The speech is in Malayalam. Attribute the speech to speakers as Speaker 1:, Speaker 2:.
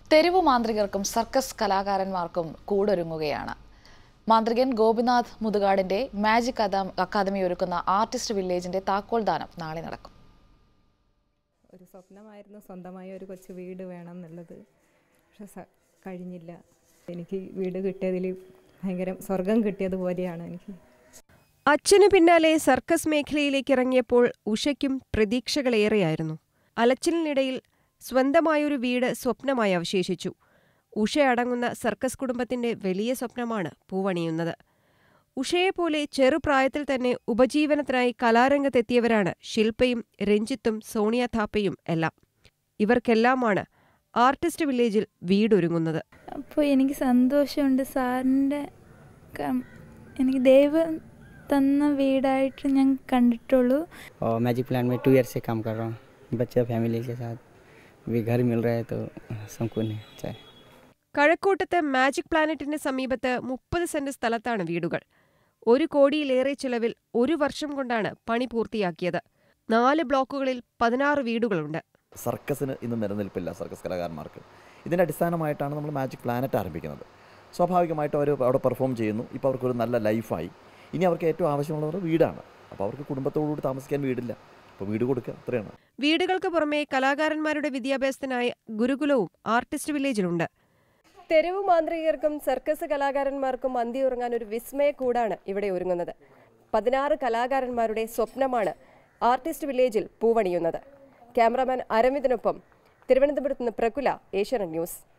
Speaker 1: തെരുവു മാന്ത്രികർക്കും സർക്കസ് കലാകാരന്മാർക്കും കൂടൊരുങ്ങുകയാണ് മാന്ത്രികൻ ഗോപിനാഥ് മുതുകാടിന്റെ മാജിക് അദാം- അക്കാദമി ഒരുക്കുന്ന ആർട്ടിസ്റ്റ് വില്ലേജിന്റെ താക്കോൽ ദാനം നാളെ നടക്കും
Speaker 2: ഒരു സ്വപ്നമായിരുന്നു സ്വന്തമായി ഒരു കൊച്ചു വീട് വേണം എന്നുള്ളത് പക്ഷെ സ കഴിഞ്ഞില്ല എനിക്ക് വീട് കിട്ടിയതിൽ ഭയങ്കര സ്വർഗം കിട്ടിയതുപോലെയാണ് എനിക്ക്
Speaker 3: അച്ഛനു പിന്നാലെ സർക്കസ് മേഖലയിലേക്ക് ഇറങ്ങിയപ്പോൾ ഉഷയ്ക്കും പ്രതീക്ഷകളേറെയായിരുന്നു അലച്ചിലിനിടയിൽ സ്വന്തമായൊരു വീട് സ്വപ്നമായി അവശേഷിച്ചു ഉഷ അടങ്ങുന്ന സർക്കസ് കുടുംബത്തിന്റെ വലിയ സ്വപ്നമാണ് പൂവണിയുന്നത് ഉഷയെപ്പോലെ ചെറുപ്രായത്തിൽ തന്നെ ഉപജീവനത്തിനായി കലാരംഗത്തെത്തിയവരാണ് ശില്പയും രഞ്ജിത്തും സോണിയ താപ്പയും എല്ലാം ഇവർക്കെല്ലാമാണ് ആർട്ടിസ്റ്റ് വില്ലേജിൽ വീടൊരുങ്ങുന്നത്
Speaker 4: അപ്പോൾ എനിക്ക് സന്തോഷമുണ്ട് സാറിൻ്റെ കം- എനിക്ക് ദൈവം തന്ന വീടായിട്ട് ഞാൻ കണ്ടിട്ടുള്ളൂ
Speaker 5: और मैजिक प्लान में टू ईयर से काम कर रहा हूँ बच्चे फैमिली के साथ भी घर मिल रहा है तो सबको नहीं अच्छा है
Speaker 3: കഴക്കൂട്ടത്ത് മാജിക് പ്ലാനറ്റിന് സമീപത്ത് മുപ്പത് സെന്റ് സ്ഥലത്താണ് വീടുകൾ ഒരു കോടിയിലേറെ ചിലവിൽ ഒരു വർഷം കൊണ്ടാണ് പണി പൂർത്തിയാക്കിയത് നാല് ബ്ലോക്കുകളിൽ പതിനാറ് വീടുകളുണ്ട്
Speaker 6: സർക്കസിന് ഇന്ന് നിലനിൽപ്പില്ല സർക്കസ് കലാകാരന്മാർക്ക് ഇതിൻ്റെ അടിസ്ഥാനമായിട്ടാണ് നമ്മൾ മാജിക് പ്ലാനറ്റ് ആരംഭിക്കുന്നത് സ്വാഭാവികമായിട്ടും അവർ അവിടെ പെർഫോം ചെയ്യുന്നു ഇപ്പോൾ അവർക്കൊരു നല്ല ലൈഫായി ഇനി അവർക്ക് ഏറ്റവും ആവശ്യമുള്ളത് വീടാണ് അപ്പോൾ അവർക്ക് കുടുംബത്തോടുകൂടി താമസിക്കാൻ വീടില്ല അപ്പോൾ വീട് കൊടുക്കുക അത്രയാണ്
Speaker 3: വീടുകൾക്ക് പുറമെ കലാകാരന്മാരുടെ വിദ്യാഭ്യാസത്തിനായി ഗുരുകുലവും ആർട്ടിസ്റ്റ് വില്ലേജിലുണ്ട്
Speaker 7: തെരുവ് മാന്ത്രികർക്കും സർക്കസ് കലാകാരന്മാർക്കും അന്തി ഉറങ്ങാൻ ഒരു വിസ്മയ കൂടാണ് ഇവിടെ ഒരുങ്ങുന്നത് പതിനാറ് കലാകാരന്മാരുടെ സ്വപ്നമാണ് ആർട്ടിസ്റ്റ് വില്ലേജിൽ പൂവണിയുന്നത് ക്യാമറാമാൻ അരവിന്ദിനൊപ്പം തിരുവനന്തപുരത്ത് നിന്ന് പ്രകുല ഏഷ്യാനെറ്റ് ന്യൂസ്